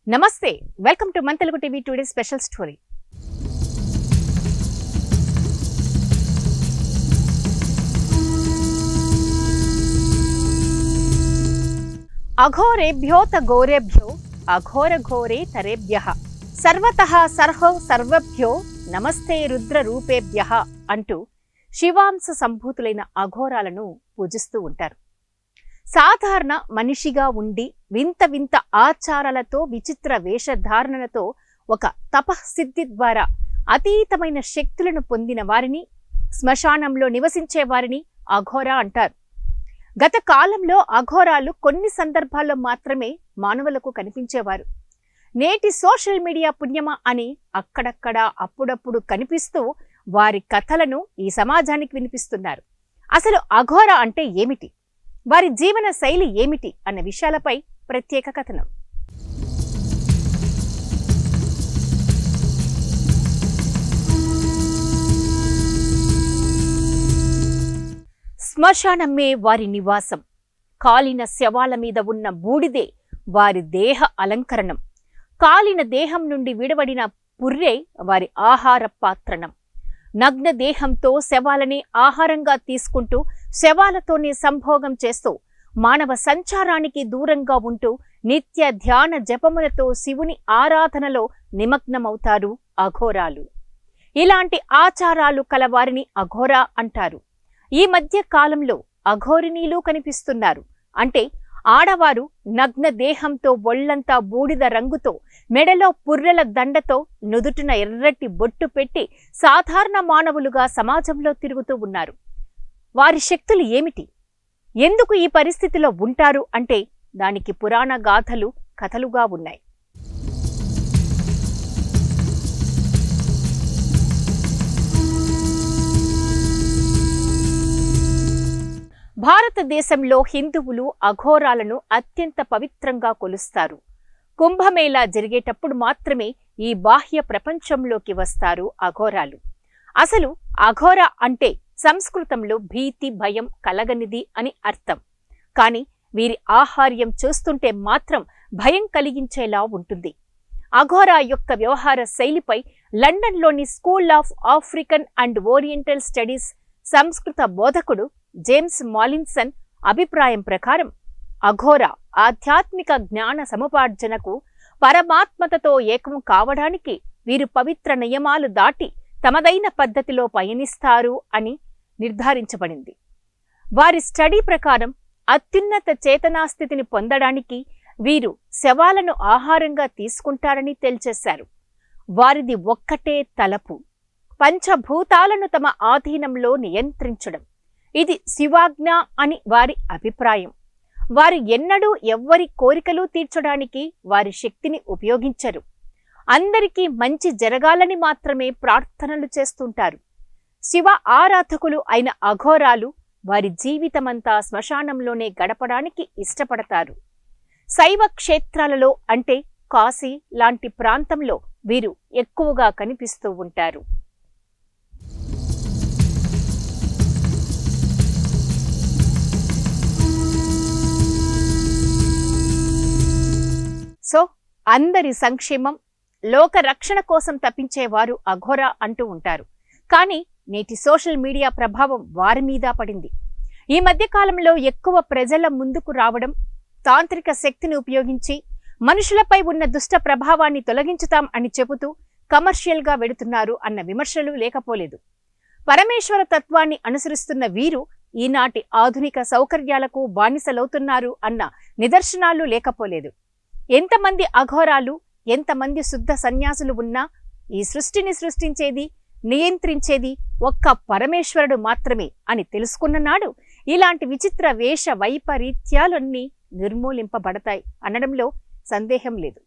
నమస్తే welcome to మన Telugu TV today special story అఘోరేభ్యోత గోరేభ్యో అఘోర ఘోరే తరేభ్య సర్వత సర్హో సర్వభ్యో నమస్తే రుద్ర రూపేభ్య అంటూ శివాంశ సంభూతులైన అఘోరాలను పూజిస్తూ ఉంటారు సాధారణ మనిషిగా ఉండి వింత వింత ఆచారాలతో విచిత్ర వేషధారణలతో ఒక తపఃసిద్ధి ద్వారా అతీతమైన శక్తులను పొందిన వారిని శ్మశానంలో నివసించే వారిని అఘోర అంటారు గత కాలంలో అఘోరాలు కొన్ని సందర్భాల్లో మాత్రమే మానవులకు కనిపించేవారు నేటి సోషల్ మీడియా పుణ్యమా అని అక్కడక్కడ అప్పుడప్పుడు కనిపిస్తూ వారి కథలను ఈ సమాజానికి వినిపిస్తున్నారు అసలు అఘోర అంటే ఏమిటి వారి జీవన శైలి ఏమిటి అన్న విషయాలపై ప్రత్యేక కథనం శ్మశానమే వారి నివాసం కాలిన శవాల మీద ఉన్న బూడిదే వారి దేహ అలంకరణం కాలిన దేహం నుండి విడవడిన పుర్రే వారి ఆహార పాత్రణం నగ్న దేహంతో శవాలని ఆహారంగా తీసుకుంటూ శవాలతోనే సంభోగం చేస్తూ మానవ సంచారానికి దూరంగా ఉంటూ నిత్య ధ్యాన జపములతో శివుని ఆరాధనలో నిమగ్నమవుతారు అఘోరాలు ఇలాంటి ఆచారాలు కలవారిని అఘోరా అంటారు ఈ మధ్య కాలంలో అఘోరినీలు కనిపిస్తున్నారు అంటే ఆడవారు నగ్న దేహంతో ఒళ్లంతా బూడిద రంగుతో మెడలో పుర్రెల దండతో నుదుటిన ఎర్రటి బొట్టు పెట్టి సాధారణ మానవులుగా సమాజంలో తిరుగుతూ ఉన్నారు వారి శక్తులు ఏమిటి ఎందుకు ఈ పరిస్థితిలో ఉంటారు అంటే దానికి పురాణ గాథలు కథలుగా ఉన్నాయి భారతదేశంలో హిందువులు అఘోరాలను అత్యంత పవిత్రంగా కొలుస్తారు కుంభమేళా జరిగేటప్పుడు మాత్రమే ఈ బాహ్య ప్రపంచంలోకి వస్తారు అఘోరాలు అసలు అఘోర అంటే సంస్కృతంలో భీతి భయం కలగనిది అని అర్థం కాని వీరి ఆహార్యం చూస్తుంటే మాత్రం భయం కలిగించేలా ఉంటుంది అఘోరా యొక్క వ్యవహార శైలిపై లండన్లోని School of African and Oriental Studies సంస్కృత బోధకుడు జేమ్స్ మాలిన్సన్ అభిప్రాయం ప్రకారం అఘోర ఆధ్యాత్మిక జ్ఞాన సముపార్జనకు పరమాత్మతతో ఏకం కావడానికి వీరు పవిత్ర నియమాలు దాటి తమదైన పద్ధతిలో పయనిస్తారు అని నిర్ధారించబడింది వారి స్టడీ ప్రకారం అత్యున్నత చేతనాస్థితిని పొందడానికి వీరు శవాలను ఆహారంగా తీసుకుంటారని తేల్చేశారు వారిది ఒక్కటే తలపు పంచభూతాలను తమ ఆధీనంలో నియంత్రించడం ఇది శివాజ్ఞ అని వారి అభిప్రాయం వారు ఎన్నడూ ఎవ్వరి కోరికలు తీర్చడానికి వారి శక్తిని ఉపయోగించరు అందరికీ మంచి జరగాలని మాత్రమే ప్రార్థనలు చేస్తుంటారు శివ ఆరాధకులు అయిన అఘోరాలు వారి జీవితమంతా శ్మశానంలోనే గడపడానికి ఇష్టపడతారు శైవ క్షేత్రాలలో అంటే కాశీ లాంటి ప్రాంతంలో వీరు ఎక్కువగా కనిపిస్తూ ఉంటారు సో అందరి సంక్షేమం లోక రక్షణ కోసం తప్పించేవారు అఘోర అంటూ ఉంటారు కానీ నేటి సోషల్ మీడియా ప్రభావం వారి మీద పడింది ఈ మధ్య కాలంలో ఎక్కువ ప్రజల ముందుకు రావడం తాంత్రిక శక్తిని ఉపయోగించి మనుషులపై ఉన్న దుష్ట ప్రభావాన్ని తొలగించుతాం అని చెబుతూ కమర్షియల్గా వెడుతున్నారు అన్న విమర్శలు లేకపోలేదు పరమేశ్వర తత్వాన్ని అనుసరిస్తున్న వీరు ఈనాటి ఆధునిక సౌకర్యాలకు బానిసలవుతున్నారు అన్న నిదర్శనాలు లేకపోలేదు ఎంతమంది అఘోరాలు ఎంతమంది శుద్ధ సన్యాసులు ఉన్నా ఈ సృష్టిని సృష్టించేది నియంత్రించేది ఒక్క పరమేశ్వరుడు మాత్రమే అని తెలుసుకున్న నాడు ఇలాంటి విచిత్ర వేష వైపరీత్యాలన్నీ నిర్మూలింపబడతాయి అనడంలో సందేహం లేదు